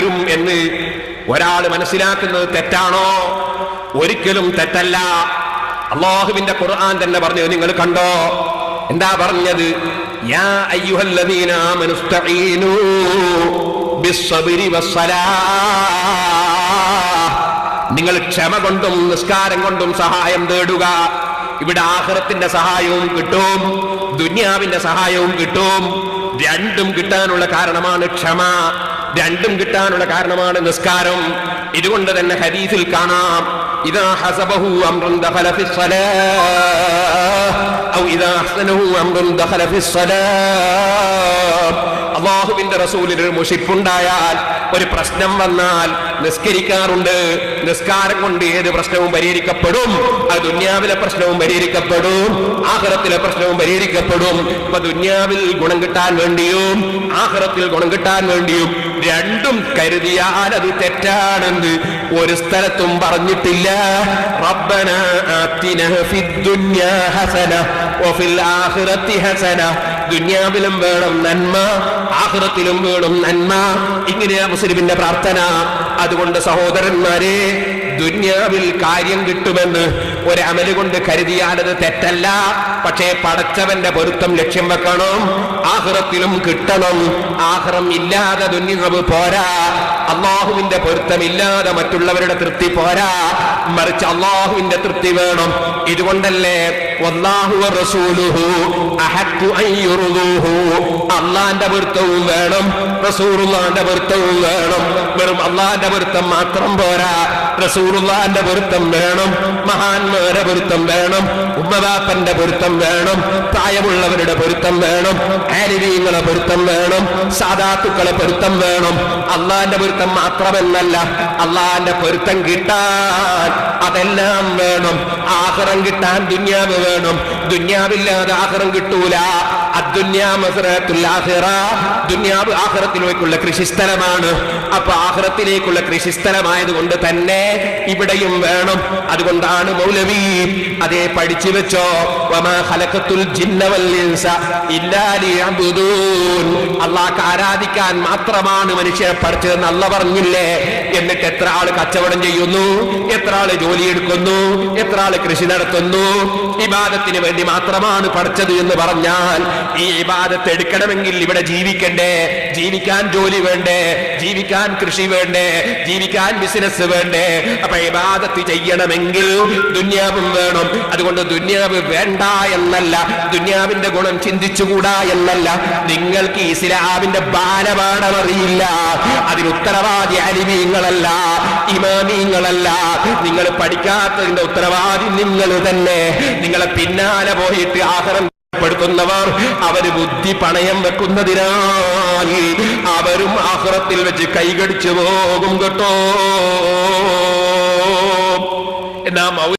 വരും എന്ന് ഒരാൾ മനസ്സിലാക്കുന്നത് തെറ്റാണോ ഒരിക്കലും തെറ്റല്ല അള്ളാഹുവിന്റെ ഖുർആൻ തന്നെ പറഞ്ഞു നിങ്ങൾ കണ്ടോ എന്താ പറഞ്ഞത് യാ അയ്യുഹല്ലദീന ആമനു ഇസ്തഈനൂ ബിസ്സബ്രി വസ്സലാഹ് നിങ്ങൾ ക്ഷമ കൊണ്ടും നിസ്കാരം കൊണ്ടും സഹായം തേടുക ഇവിടെ ആഹ്റത്തിന്റെ സഹായവും കിട്ടും ദുന്യാവിന്റെ സഹായവും കിട്ടും രണ്ടും കിട്ടാനുള്ള കാരണമാണ് ക്ഷമ രണ്ടും കിട്ടാനുള്ള കാരണമാണ് നിസ്കാരം ഇതുകൊണ്ട് തന്നെ ഹദീസിൽ കാണാം ഇതാ ഹസബഹു അംറുൻ ദഖല ഫിസ്സലാഹ് ഔ ഇതാ അഹ്സനഹു അംറുൻ ദഖല ഫിസ്സലാഹ് അള്ളാഹുവിന്റെ റസൂലിന് ഒരു മുഷിപ്പുണ്ടായാൽ ഒരു പ്രശ്നം വന്നാൽ നിസ്കരിക്കാറുണ്ട് നിസ്കാരം കൊണ്ട് ഏത് പ്രശ്നവും പരിഹരിക്കപ്പെടും അത് ദുന്യാവിലെ പ്രശ്നവും പരിഹരിക്കപ്പെടും ആഹ്റത്തിലെ പ്രശ്നവും പരിഹരിക്കപ്പെടും അപ്പൊ ദുന്യാവിൽ ഗുണം കിട്ടാൻ വേണ്ടിയും ആഹ്റത്തിൽ ഗുണം കിട്ടാൻ വേണ്ടിയും രണ്ടും കരുതിയാൽ അത് തെറ്റാണെന്ന് ഒരു സ്ഥലത്തും പറഞ്ഞിട്ടില്ല റബ്ബന ആത്തിന ഫിദ്ദുന്യാ ഹസന വഫിൽ ആഖിറത്തി ഹസന ദുന്യാവിലും വേണം നന്മ ആഹ്റത്തിലും വേണം നന്മ ഇങ്ങനെയാ മുസ്ലിമിന്റെ പ്രാർത്ഥന അതുകൊണ്ട് സഹോദരന്മാരെ ദുന്യാവിൽ കാര്യം കിട്ടുമെന്ന് ഒരമല് കൊണ്ട് കരുതിയാലത് തെറ്റല്ല പക്ഷേ പടച്ചവന്റെ പൊരുത്തം ലക്ഷ്യം വെക്കണം ആഹ്റത്തിലും കിട്ടണം ആഹ്റം ഇല്ലാതെ ദുന്യാവ് പോരാ അള്ളാഹുവിന്റെ പൊരുത്തമില്ലാതെ മറ്റുള്ളവരുടെ തൃപ്തി പോരാ മറിച്ച് അള്ളാഹുവിന്റെ തൃപ്തി വേണം ഇതുകൊണ്ടല്ലേ വല്ലാഹു റസൂലുഹു അഹഖു അൻ യുർദൂഹു അള്ളാന്റെ പൊരുത്തവും വേണം റസൂലുള്ളാന്റെ പൊരുത്തവും വേണം വെറും അള്ളാന്റെ പൊരുത്തം മാത്രം പോരാ റസൂലുള്ളാന്റെ പൊരുത്തം വേണം മഹാന്മാരുടെ പൊരുത്തം വേണം ഉമ്മവാപ്പന്റെ പൊരുത്തം വേണം പ്രായമുള്ളവരുടെ പൊരുത്തം വേണം ആലിവീങ്ങളെ പൊരുത്തം വേണം സാധാത്തുക്കളെ പൊരുത്തം വേണം അള്ളാന്റെ പൊരുത്തം മാത്രമെന്നല്ല അള്ളാന്റെ പൊരുത്തം കിട്ടാൻ അതെല്ലാം വേണം ആഹ്റം കിട്ടാൻ ദുന്യാവ് വേണം ദുന്യാവില്ലാതെ ആഹ്റം കിട്ടൂല അദ്ദുന്യാ മസ്റത്തുൽ ആഖിറ ദുന്യാവ് ആഖിറത്തിലേക്കുള്ള കൃഷിസ്ഥലമാണ് അപ്പൊ ആഖിറത്തിലേക്കുള്ള കൃഷിസ്ഥലമായത് കൊണ്ട് തന്നെ ഇവിടെയും വേണം അതുകൊണ്ടാണ് മൗലവി അതേ പഠിച്ചു വെച്ചോ വമാ ഖലഖത്തുൽ ജിന്ന വൽ ഇൻസ ഇല്ലാ ലിയഅ്ബുദൂൻ അല്ലാഹ് ആരാധിക്കാൻ മാത്രമാണ് മനുഷ്യരെ പഠിച്ചതെന്ന് അല്ല പറഞ്ഞില്ലേ എന്നിട്ട് എത്ര ആള് കച്ചവടം ചെയ്യുന്നു എത്ര ആള് ജോലിയെടുക്കുന്നു എത്ര ആള് കൃഷി നടത്തുന്നു ഇബാദത്തിന് വേണ്ടി മാത്രമാണ് പഠിച്ചത് എന്ന് പറഞ്ഞാൽ ഈ ഇബാദത്ത് എടുക്കണമെങ്കിൽ ഇവിടെ ജീവിക്കണ്ടേ ജീവിക്കാൻ ജോലി വേണ്ടേ ജീവിക്കാൻ കൃഷി വേണ്ടേ ജീവിക്കാൻ ബിസിനസ് വേണ്ടേ അപ്പൊ ഇബാദത്ത് ചെയ്യണമെങ്കിൽ ദുന്യാവും വേണം അതുകൊണ്ട് ദുന്യാവ് വേണ്ട എന്നല്ല ദുന്യാവിന്റെ ഗുണം ചിന്തിച്ചുകൂടാ എന്നല്ല നിങ്ങൾക്ക് ഇസ്ലാമിന്റെ ബാലപാഠം അറിയില്ല അതിന് ഉത്തരവാദി അലിമീങ്ങളല്ല ഇമാമീങ്ങളല്ല നിങ്ങൾ പഠിക്കാത്തതിന്റെ ഉത്തരവാദി നിങ്ങൾ തന്നെ നിങ്ങളെ പിന്നാലെ പോയിട്ട് ആഹാരം പ്പെടുത്തുന്നവർ അവര് ബുദ്ധി പണയം വെക്കുന്നതിനാൽ അവരും ആഹ്റത്തിൽ വെച്ച് കൈകടിച്ചു പോകും കേട്ടോ എന്നാ മൗ